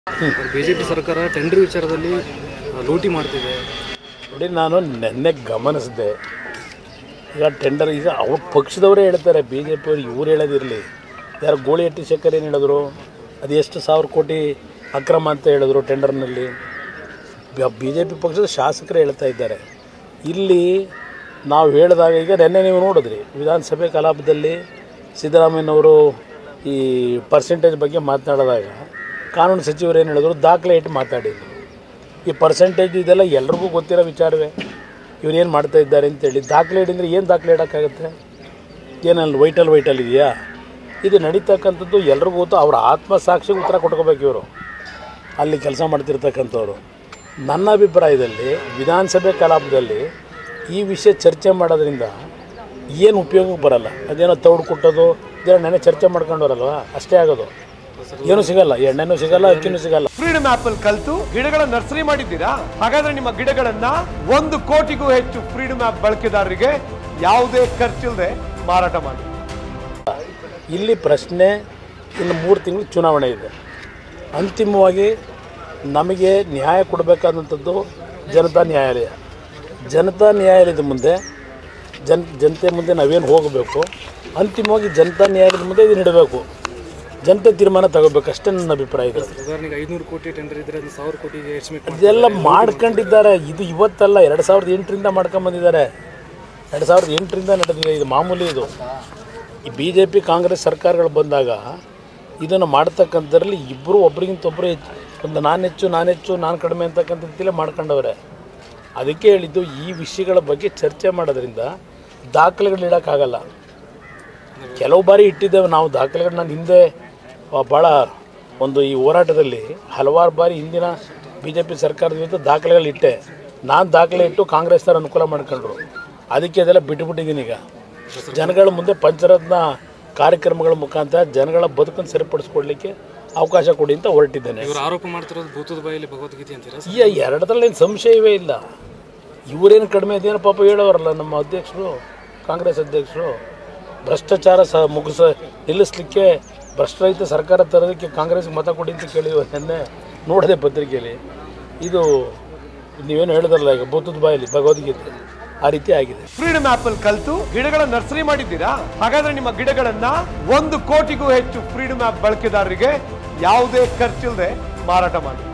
BJP ಸರ್ಕಾರ tender ವಿಚಾರದಲ್ಲಿ ಆ, ಲೂಟಿ ಮಾಡ್ತಿದೆ ನೋಡಿ ನಾನು ನೆನ್ನೆ ಗಮನಿಸಿದೆ ಈಗ ಟೆಂಡರ್ ಈಗ ಅವ್ರ ಪಕ್ಷದವರೇ ಹೇಳ್ತಾರೆ ಬಿ ಜೆ ಪಿಯವ್ರು ಇವ್ರು ಹೇಳೋದಿರಲಿ ಯಾರು ಗೋಳಿಹಟ್ಟಿ ಶೇಖರ್ ಏನು ಹೇಳಿದ್ರು ಅದು ಎಷ್ಟು ಸಾವಿರ ಕೋಟಿ ಅಕ್ರಮ ಅಂತ ಹೇಳಿದ್ರು ಟೆಂಡರ್ನಲ್ಲಿ ಬಿ ಜೆ ಪಿ ಪಕ್ಷದ ಶಾಸಕರು ಹೇಳ್ತಾ ಇದ್ದಾರೆ ಇಲ್ಲಿ ನಾವು ಹೇಳಿದಾಗ ಈಗ ನೆನ್ನೆ ನೀವು ನೋಡಿದ್ರಿ ವಿಧಾನಸಭೆ ಕಲಾಪದಲ್ಲಿ ಸಿದ್ದರಾಮಯ್ಯನವರು ಈ ಪರ್ಸೆಂಟೇಜ್ ಬಗ್ಗೆ ಮಾತನಾಡಿದಾಗ ಕಾನೂನು ಸಚಿವರು ಏನು ಹೇಳಿದ್ರು ದಾಖಲೆ ಇಟ್ಟು ಮಾತಾಡಿದ್ರು ಈ ಪರ್ಸೆಂಟೇಜ್ ಇದೆಲ್ಲ ಎಲ್ರಿಗೂ ಗೊತ್ತಿರೋ ವಿಚಾರವೇ ಇವ್ರು ಏನು ಮಾಡ್ತಾ ಇದ್ದಾರೆ ಅಂತೇಳಿ ದಾಖಲೆ ಇಡಿದ್ರೆ ಏನು ದಾಖಲೆ ಇಡೋಕ್ಕಾಗತ್ತೆ ಏನಲ್ಲಿ ವೈಟಲ್ ವೈಟಲ್ ಇದೆಯಾ ಇದು ನಡೀತಕ್ಕಂಥದ್ದು ಎಲ್ರಿಗೂ ಗೊತ್ತು ಅವ್ರ ಆತ್ಮಸಾಕ್ಷಿಗೆ ಉತ್ತರ ಕೊಟ್ಕೋಬೇಕು ಇವರು ಅಲ್ಲಿ ಕೆಲಸ ಮಾಡ್ತಿರ್ತಕ್ಕಂಥವ್ರು ನನ್ನ ಅಭಿಪ್ರಾಯದಲ್ಲಿ ವಿಧಾನಸಭೆ ಕಲಾಪದಲ್ಲಿ ಈ ವಿಷಯ ಚರ್ಚೆ ಮಾಡೋದ್ರಿಂದ ಏನು ಉಪಯೋಗಕ್ಕೆ ಬರಲ್ಲ ಅದೇನೋ ತೌಡು ಕೊಟ್ಟೋದು ಇದೇನೋ ನೆನೆ ಚರ್ಚೆ ಮಾಡ್ಕೊಂಡವ್ರಲ್ವ ಅಷ್ಟೇ ಆಗೋದು ಏನೂ ಸಿಗಲ್ಲ ಎಣ್ಣೆನೂ ಸಿಗಲ್ಲ ಅಕ್ಕಿನೂ ಸಿಗಲ್ಲ ಫ್ರೀಡಮ್ ಆಪ್ ಅಲ್ಲಿ ಕಲ್ತು ಗಿಡಗಳ ನರ್ಸರಿ ಮಾಡಿದ್ದೀರಾ ಹಾಗಾದ್ರೆ ನಿಮ್ಮ ಗಿಡಗಳನ್ನ ಒಂದು ಕೋಟಿಗೂ ಹೆಚ್ಚು ಫ್ರೀಡಮ್ ಆಪ್ ಬಳಕೆದಾರರಿಗೆ ಯಾವುದೇ ಖರ್ಚಿಲ್ಲದೆ ಮಾರಾಟ ಮಾಡಿ ಇಲ್ಲಿ ಪ್ರಶ್ನೆ ಇನ್ನು ಮೂರು ತಿಂಗಳು ಚುನಾವಣೆ ಇದೆ ಅಂತಿಮವಾಗಿ ನಮಗೆ ನ್ಯಾಯ ಕೊಡಬೇಕಾದಂಥದ್ದು ಜನತಾ ನ್ಯಾಯಾಲಯ ಜನತಾ ನ್ಯಾಯಾಲಯದ ಮುಂದೆ ಜನ್ ಜನತೆ ಮುಂದೆ ನಾವೇನು ಹೋಗಬೇಕು ಅಂತಿಮವಾಗಿ ಜನತಾ ನ್ಯಾಯಾಲಯದ ಮುಂದೆ ಇದನ್ನು ಇಡಬೇಕು ಜನತೆ ತೀರ್ಮಾನ ತಗೋಬೇಕು ಅಷ್ಟೇ ನನ್ನ ಅಭಿಪ್ರಾಯ ಇದೆ ಉದಾಹರಣೆಗೆ ಐನೂರು ಕೋಟಿ ಟೆಂಡರ್ ಇದ್ರೆ ಅದನ್ನ ಸಾವಿರ ಕೋಟಿಗೆ ಎಸ್ಟಿಮೇಟ್ ಮಾಡಿ ಇದೆಲ್ಲ ಮಾಡ್ಕೊಂಡಿದ್ದಾರೆ ಇದು ಇವತ್ತಲ್ಲ ಎರಡು ಸಾವಿರದ ಎಂಟರಿಂದ ಮಾಡ್ಕೊಂಬಂದಿದ್ದಾರೆ ಎರಡು ಸಾವಿರದ ಎಂಟರಿಂದ ನಡೆದಿದೆ ಇದು ಮಾಮೂಲಿ ಇದು ಈ ಬಿ ಜೆ ಪಿ ಕಾಂಗ್ರೆಸ್ ಸರ್ಕಾರಗಳು ಬಂದಾಗ ಇದನ್ನು ಮಾಡ್ತಕ್ಕಂಥದ್ರಲ್ಲಿ ಇಬ್ಬರು ಒಬ್ರಿಗಿಂತ ಒಬ್ಬರು ಹೆಚ್ಚು ಒಂದು ನಾನು ಹೆಚ್ಚು ನಾನು ಹೆಚ್ಚು ನಾನು ಕಡಿಮೆ ಅಂತಕ್ಕಂಥ ರೀತಿಯಲ್ಲೇ ಮಾಡ್ಕೊಂಡವ್ರೆ ಅದಕ್ಕೆ ಹೇಳಿದ್ದು ಈ ವಿಷಯಗಳ ಬಗ್ಗೆ ಚರ್ಚೆ ಮಾಡೋದ್ರಿಂದ ದಾಖಲೆಗಳು ಇಡೋಕ್ಕಾಗಲ್ಲ ಕೆಲವು ಬಾರಿ ಇಟ್ಟಿದ್ದೇವೆ ನಾವು ದಾಖಲೆಗಳು ನಾನು ಹಿಂದೆ ಆ, ಭಾಳ ಒಂದು ಈ ಹೋರಾಟದಲ್ಲಿ ಹಲವಾರು ಬಾರಿ ಹಿಂದಿನ ಬಿ ಜೆ ಪಿ ಸರ್ಕಾರದ ವಿರುದ್ಧ ದಾಖಲೆಗಳು ಇಟ್ಟೆ ನಾನು ದಾಖಲೆ ಇಟ್ಟು ಕಾಂಗ್ರೆಸ್ನವ್ರು ಅನುಕೂಲ ಮಾಡ್ಕೊಂಡ್ರು ಅದಕ್ಕೆ ಅದೆಲ್ಲ ಬಿಟ್ಟುಬಿಟ್ಟಿದ್ದೀನಿ ಈಗ ಜನಗಳ ಮುಂದೆ ಪಂಚರತ್ನ ಕಾರ್ಯಕ್ರಮಗಳ ಮುಖಾಂತರ ಜನಗಳ ಬದುಕನ್ನು ಸರಿಪಡಿಸ್ಕೊಡ್ಲಿಕ್ಕೆ ಅವಕಾಶ ಕೊಡಿ ಅಂತ ಹೊರಟಿದ್ದೇನೆ ಇವರು ಆರೋಪ ಮಾಡ್ತಿರೋದು ಭೂತದ ಬಾಯಲ್ಲಿ ಭಗವದ್ಗೀತೆ ಅಂತೀರಾ ಈ ಎರಡರಲ್ಲಿ ಏನು ಸಂಶಯವೇ ಇಲ್ಲ ಇವರೇನು ಕಡಿಮೆ ಇದೇನು ಪಾಪ ಹೇಳೋರಲ್ಲ ನಮ್ಮ ಅಧ್ಯಕ್ಷರು ಕಾಂಗ್ರೆಸ್ ಅಧ್ಯಕ್ಷರು ಭ್ರಷ್ಟಾಚಾರ ಸಹ ಮುಗಿಸ ನಿಲ್ಲಿಸಲಿಕ್ಕೆ ಭ್ರಷ್ಟರಹಿತ ಸರ್ಕಾರ ತರೋದಕ್ಕೆ ಕಾಂಗ್ರೆಸ್ಗೆ ಮತ ಕೊಡಿ ಅಂತ ಕೇಳಿದ್ವಿ ನೆನ್ನೆ ನೋಡಿದೆ ಪತ್ರಿಕೆಯಲ್ಲಿ ಇದು ನೀವೇನು ಹೇಳಿದ್ರಲ್ಲ ಈಗ ಭೂತದ ಬಾಯಲ್ಲಿ ಭಗವದ್ಗೀತೆ ಆ ರೀತಿ ಆಗಿದೆ ಫ್ರೀಡಮ್ ಆಪ್ ಅಲ್ಲಿ ಕಲ್ತು ಗಿಡಗಳ ನರ್ಸರಿ ಮಾಡಿದ್ದೀರಾ ಹಾಗಾದ್ರೆ ನಿಮ್ಮ ಗಿಡಗಳನ್ನ ಒಂದು ಕೋಟಿಗೂ ಹೆಚ್ಚು ಫ್ರೀಡಮ್ ಆಪ್ ಬಳಕೆದಾರರಿಗೆ ಯಾವುದೇ ಖರ್ಚಿಲ್ಲದೆ ಮಾರಾಟ ಮಾಡಿ